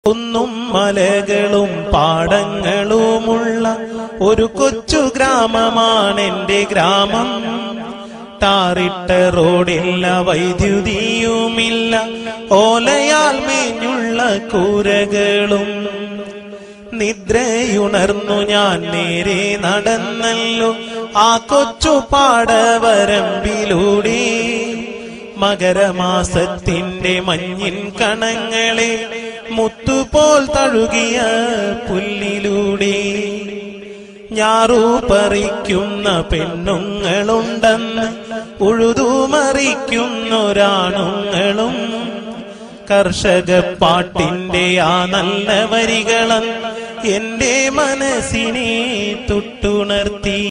കുന്നും മലകളും പാടങ്ങളുമുള്ള ഒരു കൊച്ചു ഗ്രാമമാണ് ഗ്രാമം ടാറിട്ട റോഡില്ല വൈദ്യുതിയുമില്ല ഓലയാൽ മേഞ്ഞുള്ള കൂരകളും നിദ്രയുണർന്നു ഞാൻ നേരെ നടന്നല്ലോ ആ കൊച്ചു പാടവരമ്പിലൂടെ മകരമാസത്തിന്റെ മഞ്ഞിൻ കണങ്ങളെ മുത്തുപോൽ തഴുകിയ പുല്ലിലൂടെ ഞാറു പറിക്കുന്ന പെണ്ണുങ്ങളുണ്ടെന്ന് ഉഴുതുമറിക്കുന്നൊരാണുങ്ങളും കർഷക പാട്ടിന്റെ ആ നല്ല വരികളും എന്റെ മനസ്സിനെ തൊട്ടുണർത്തി